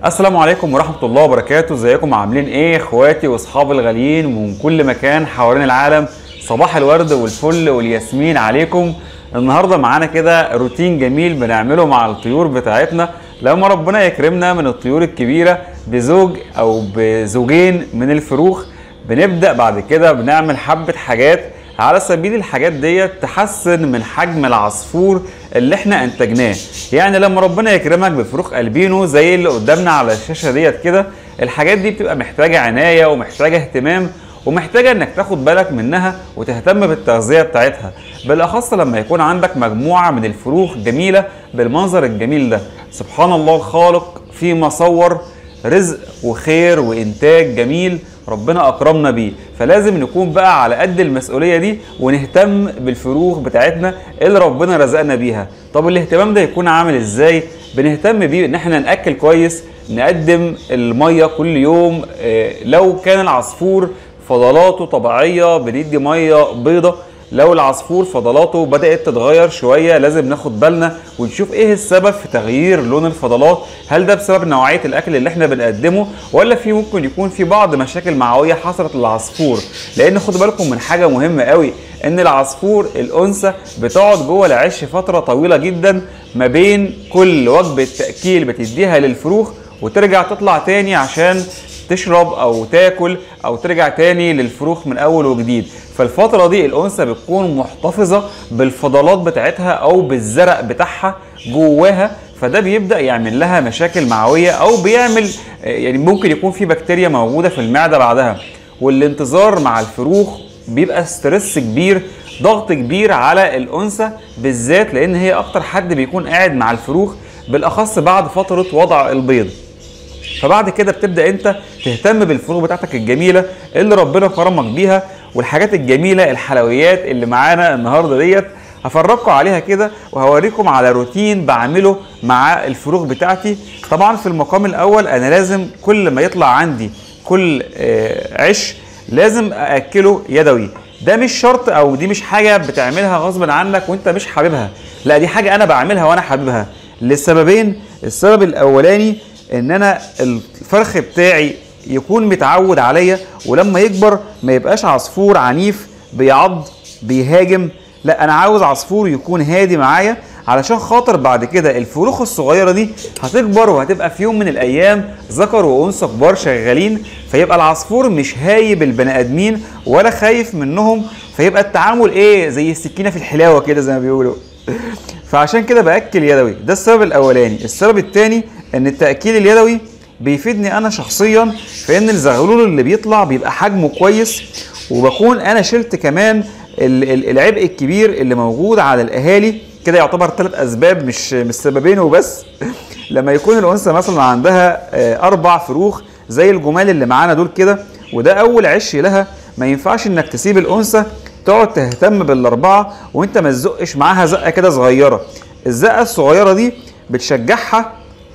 السلام عليكم ورحمة الله وبركاته ازيكم عاملين ايه اخواتي واصحابي الغاليين من كل مكان حوالين العالم صباح الورد والفل والياسمين عليكم النهارده معانا كده روتين جميل بنعمله مع الطيور بتاعتنا لما ربنا يكرمنا من الطيور الكبيرة بزوج او بزوجين من الفروخ بنبدأ بعد كده بنعمل حبة حاجات على سبيل الحاجات ديت تحسن من حجم العصفور اللي احنا انتجناه يعني لما ربنا يكرمك بفروخ البينو زي اللي قدامنا على الشاشه ديت كده الحاجات دي بتبقى محتاجه عنايه ومحتاجه اهتمام ومحتاجه انك تاخد بالك منها وتهتم بالتغذيه بتاعتها بالاخص لما يكون عندك مجموعه من الفروخ جميله بالمنظر الجميل ده سبحان الله الخالق فيما صور رزق وخير وانتاج جميل ربنا اكرمنا بيه فلازم نكون بقى على قد المسؤوليه دي ونهتم بالفروخ بتاعتنا اللي ربنا رزقنا بيها طب الاهتمام ده يكون عامل ازاي بنهتم بيه ان احنا ناكل كويس نقدم الميه كل يوم آه، لو كان العصفور فضلاته طبيعيه بندي ميه بيضه لو العصفور فضلاته بدأت تتغير شوية لازم ناخد بالنا ونشوف ايه السبب في تغيير لون الفضلات هل ده بسبب نوعية الاكل اللي احنا بنقدمه ولا في ممكن يكون في بعض مشاكل معوية حصلت للعصفور لان خدوا بالكم من حاجة مهمة قوي ان العصفور الانثى بتقعد جوه العش فترة طويلة جدا ما بين كل وجبة تأكيل بتديها للفروخ وترجع تطلع تاني عشان تشرب او تاكل او ترجع تاني للفروخ من اول وجديد فالفتره دي الانثى بتكون محتفظه بالفضلات بتاعتها او بالزرق بتاعها جواها فده بيبدا يعمل لها مشاكل معويه او بيعمل يعني ممكن يكون في بكتيريا موجوده في المعده بعدها والانتظار مع الفروخ بيبقى ستريس كبير ضغط كبير على الانثى بالذات لان هي اكتر حد بيكون قاعد مع الفروخ بالاخص بعد فتره وضع البيض فبعد كده بتبدا انت تهتم بالفروخ بتاعتك الجميله اللي ربنا كرمك بيها والحاجات الجميله الحلويات اللي معانا النهارده ديت هفرجكم عليها كده وهوريكم على روتين بعمله مع الفروخ بتاعتي طبعا في المقام الاول انا لازم كل ما يطلع عندي كل آه، عش لازم ااكله يدوي ده مش شرط او دي مش حاجه بتعملها غصب عنك وانت مش حاببها لا دي حاجه انا بعملها وانا حاببها لسببين السبب الاولاني ان انا الفرخ بتاعي يكون متعود عليا ولما يكبر ما يبقاش عصفور عنيف بيعض بيهاجم لا انا عاوز عصفور يكون هادي معايا علشان خاطر بعد كده الفروخ الصغيره دي هتكبر وهتبقى في يوم من الايام ذكر وانثى كبار شغالين فيبقى العصفور مش هايب البني ادمين ولا خايف منهم فيبقى التعامل ايه زي السكينه في الحلاوه كده زي ما بيقولوا فعشان كده باكل يدوي ده السبب الاولاني السبب الثاني ان التاكيل اليدوي بيفيدني انا شخصيا في ان الزغلول اللي بيطلع بيبقى حجمه كويس وبكون انا شلت كمان ال- ال- العبء الكبير اللي موجود على الاهالي كده يعتبر ثلاث اسباب مش مش سببين وبس لما يكون الانثى مثلا عندها آه، اربع فروخ زي الجمال اللي معانا دول كده وده اول عش لها ما ينفعش انك تسيب الانثى تقعد تهتم بالاربعه وانت ما تزقش معاها زقه كده صغيره الزقه الصغيره دي بتشجعها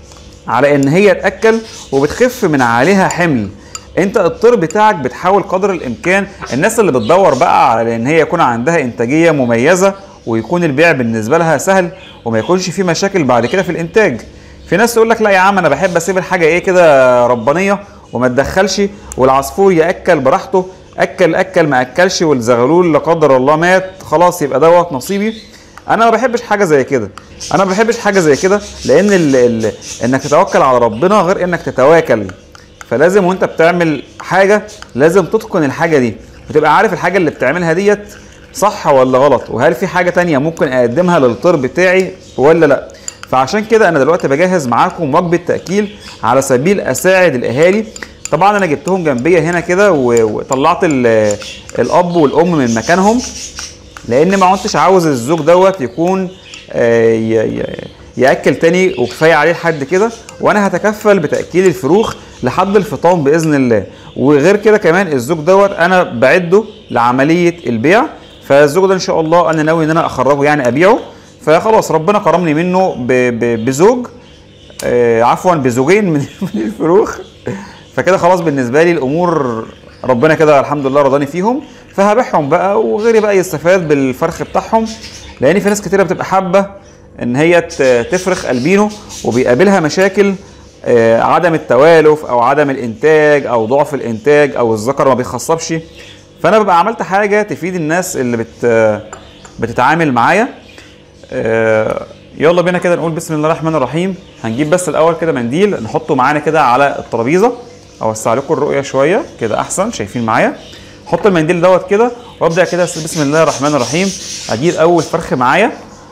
على ان هي تاكل وبتخف من عليها حمل انت الطير بتاعك بتحاول قدر الامكان الناس اللي بتدور بقى على ان هي يكون عندها انتاجيه مميزه ويكون البيع بالنسبه لها سهل وما يكونش في مشاكل بعد كده في الانتاج في ناس تقول لك لا يا عم انا بحب اسيب الحاجه ايه كده ربانيه وما تدخلش والعصفور ياكل براحته اكل اكل ما اكلش والزغلول لا قدر الله مات خلاص يبقى دوت نصيبي انا ما بحبش حاجه زي كده انا ما بحبش حاجه زي كده لان ال ال انك تتوكل على ربنا غير انك تتواكل فلازم وانت بتعمل حاجه لازم تتقن الحاجه دي وتبقى عارف الحاجه اللي بتعملها ديت صح ولا غلط وهل في حاجه تانية ممكن اقدمها للطير بتاعي ولا لا فعشان كده انا دلوقتي بجهز معاكم وجبه تاكيل على سبيل اساعد الاهالي طبعا انا جبتهم جنبيه هنا كده و- وطلعت ال- الاب والام من مكانهم لان ما كنتش عاوز الزوج دوت يكون آه، ي- ي- ياكل تاني وكفايه عليه لحد كده وانا هتكفل بتاكيل الفروخ لحد الفطام باذن الله وغير كده كمان الزوج دوت انا بعده لعمليه البيع فالزوج ده ان شاء الله انا ناوي ان انا اخرجه يعني ابيعه فخلاص ربنا كرمني منه ب- ب- بزوج آه، عفوا بزوجين من من الفروخ فكده خلاص بالنسبه لي الامور ربنا كده الحمد لله رضاني فيهم فهبيعهم بقى وغيري بقى يستفاد بالفرخ بتاعهم لان في ناس كتيره بتبقى حابه ان هي ت- تفرخ البينو وبيقابلها مشاكل آه، عدم التوالف او عدم الانتاج او ضعف الانتاج او الذكر ما بيخصبش فانا ببقى عملت حاجه تفيد الناس اللي بت بتتعامل معايا آه، يلا بينا كده نقول بسم الله الرحمن الرحيم هنجيب بس الاول كده منديل نحطه معانا كده على الترابيزه اوسع لكم الرؤيه شويه كده احسن شايفين معايا احط المنديل دوت كده وابدا كده بسم الله الرحمن الرحيم اجيب اول فرخ معايا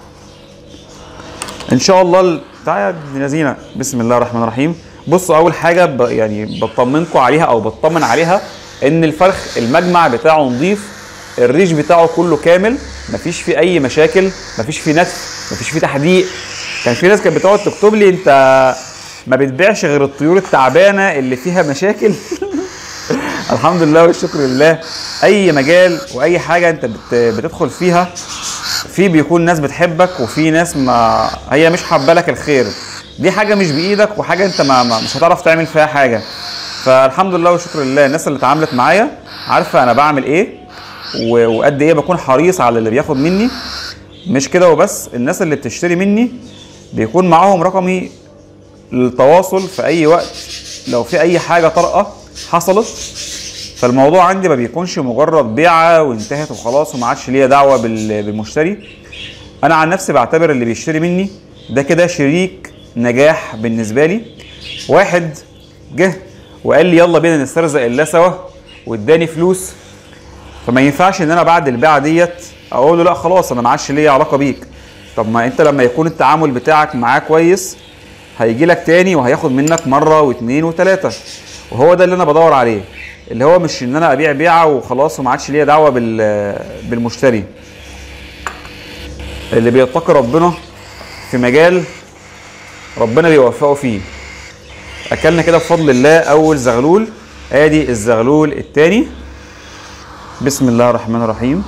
ان شاء الله ال- تعالى يا ابن لذينه بسم الله الرحمن الرحيم بصوا اول حاجه ب... يعني بطمنكم عليها او بطمن عليها ان الفرخ المجمع بتاعه نظيف الريش بتاعه كله كامل مفيش فيه اي مشاكل مفيش فيه نتف مفيش فيه تحديق كان في ناس كانت بتقعد تكتب لي انت ما بتبيعش غير الطيور التعبانه اللي فيها مشاكل الحمد لله والشكر لله اي مجال واي حاجه انت بت... بتدخل فيها في بيكون ناس بتحبك وفي ناس ما هي مش حابه لك الخير دي حاجه مش بايدك وحاجه انت ما ما- مش هتعرف تعمل فيها حاجه فالحمد لله والشكر لله الناس اللي اتعاملت معايا عارفه انا بعمل ايه و- وقد ايه بكون حريص على اللي بياخد مني مش كده وبس الناس اللي بتشتري مني بيكون معاهم رقمي للتواصل في اي وقت لو في اي حاجه طارئه حصلت فالموضوع عندي ما بيكونش مجرد بيعه وانتهت وخلاص وما عادش ليا دعوه بال- بالمشتري انا عن نفسي بعتبر اللي بيشتري مني ده كده شريك نجاح بالنسبه لي واحد جه وقال لي يلا بينا نسترزق الله سوا واداني فلوس فما ينفعش ان انا بعد البيعه ديت اقول له لا خلاص انا ما عادش ليا علاقه بيك طب ما انت لما يكون التعامل بتاعك معاه كويس هيجي لك تاني وهياخد منك مره واثنين وثلاثه وهو ده اللي انا بدور عليه اللي هو مش ان انا ابيع بيعه وخلاص وما عادش ليا دعوه بال بالمشتري اللي بيتقي ربنا في مجال ربنا بيوفقه فيه اكلنا كده بفضل الله اول زغلول ادي الزغلول الثاني بسم الله الرحمن الرحيم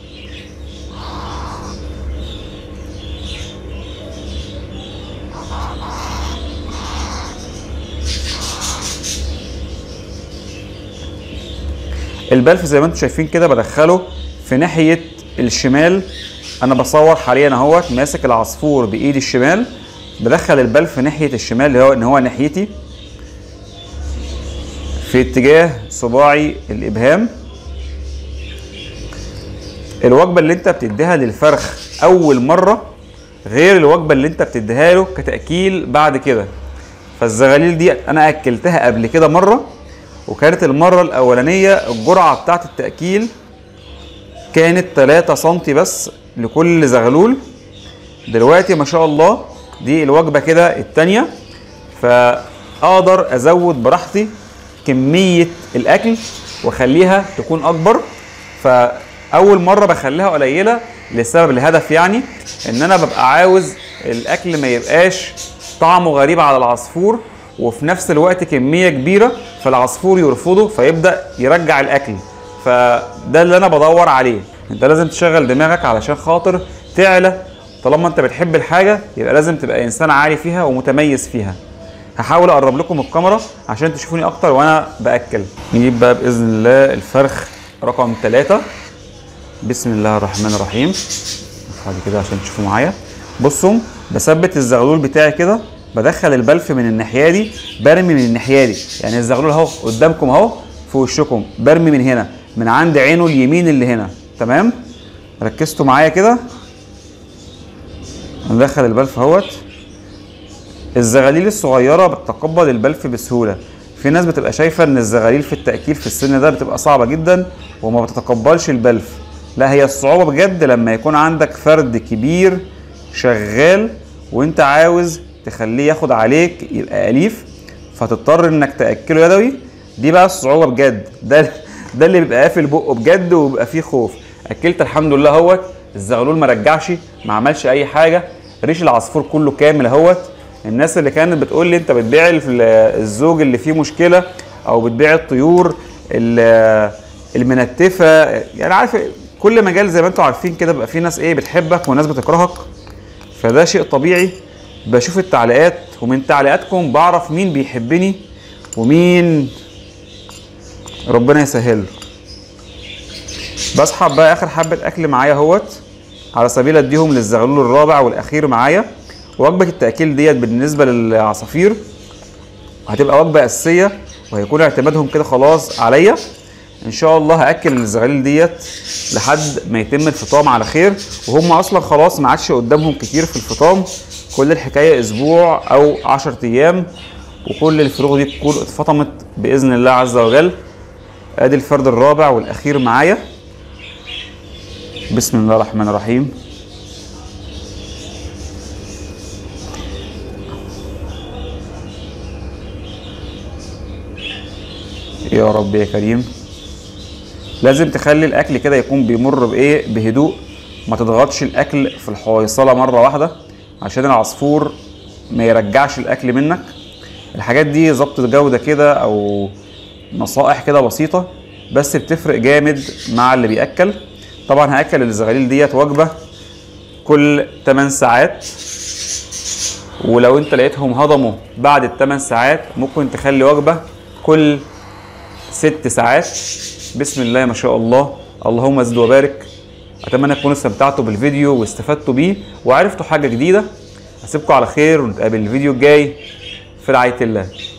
البلف زي ما انتم شايفين كده بدخله في ناحيه الشمال انا بصور حاليا اهوت ماسك العصفور بايدي الشمال بدخل البلف ناحيه الشمال اللي هو ان هو ناحيتي في اتجاه صباعي الابهام الوجبه اللي انت بتديها للفرخ اول مره غير الوجبه اللي انت بتديها له كتاكيل بعد كده فالزغاليل دي انا اكلتها قبل كده مره وكانت المره الاولانيه الجرعه بتاعت التاكيل كانت 3 سم بس لكل زغلول دلوقتي ما شاء الله دي الوجبه كده التانيه فاقدر ازود براحتي كميه الاكل واخليها تكون اكبر فاول مره بخليها قليله لسبب الهدف يعني ان انا ببقى عاوز الاكل ما يبقاش طعمه غريب على العصفور وفي نفس الوقت كميه كبيره فالعصفور يرفضه فيبدا يرجع الاكل فده اللي انا بدور عليه انت لازم تشغل دماغك علشان خاطر تعلى طالما انت بتحب الحاجه يبقى لازم تبقى انسان عالي فيها ومتميز فيها هحاول اقرب لكم الكاميرا عشان تشوفوني اكتر وانا باكل نجيب بقى باذن الله الفرخ رقم ثلاثة بسم الله الرحمن الرحيم بعد كده عشان تشوفوا معايا بصوا بثبت الزغلول بتاعي كده بدخل البلف من الناحيه دي برمي من الناحيه دي يعني الزغلول اهو قدامكم اهو في وشكم برمي من هنا من عند عينه اليمين اللي هنا تمام ركزتوا معايا كده ندخل البلف اهوت الزغاليل الصغيره بتتقبل البلف بسهوله في ناس بتبقى شايفه ان الزغاليل في التاكيل في السن ده بتبقى صعبه جدا وما بتتقبلش البلف لا هي الصعوبه بجد لما يكون عندك فرد كبير شغال وانت عاوز تخليه ياخد عليك يبقى اليف فتضطر انك تاكله يدوي دي بقى الصعوبه بجد ده ده اللي بيبقى قافل بقه بجد وبيبقى فيه خوف اكلت الحمد لله اهوت الزغلول ما رجعش ما عملش اي حاجه ريش العصفور كله كامل اهوت الناس اللي كانت بتقول لي انت بتبيع ال- الزوج اللي فيه مشكله او بتبيع الطيور ال- المنتفه يعني عارف كل مجال زي ما انتم عارفين كده بيبقى فيه ناس ايه بتحبك وناس بتكرهك فده شيء طبيعي بشوف التعليقات ومن تعليقاتكم بعرف مين بيحبني ومين ربنا يسهله بسحب بقى اخر حبه اكل معايا اهوت على سبيل اديهم للزغلول الرابع والاخير معايا وجبه التاكيل ديت بالنسبه للعصافير هتبقى وجبه اساسيه وهيكون اعتمادهم كده خلاص عليا ان شاء الله هاكل الزغاليل ديت لحد ما يتم الفطام على خير وهم اصلا خلاص ما عادش قدامهم كتير في الفطام كل الحكايه اسبوع او 10 ايام وكل الفروغ دي تكون اتفطمت باذن الله عز وجل ادي الفرد الرابع والاخير معايا بسم الله الرحمن الرحيم يا رب يا كريم لازم تخلي الاكل كده يكون بيمر بايه بهدوء ما تضغطش الاكل في الحويصله مره واحده عشان العصفور ما يرجعش الاكل منك الحاجات دي ظبط جوده كده او نصائح كده بسيطه بس بتفرق جامد مع اللي بياكل طبعا هاكل الزغاليل ديت وجبه كل 8 ساعات ولو انت لقيتهم هضموا بعد الثمان ساعات ممكن تخلي وجبه كل ست ساعات بسم الله ما شاء الله اللهم زد وبارك اتمنى تكونوا استمتعتوا بالفيديو واستفدتوا بيه وعرفتوا حاجه جديده اسيبكم على خير ونتقابل الفيديو الجاي في رعايه الله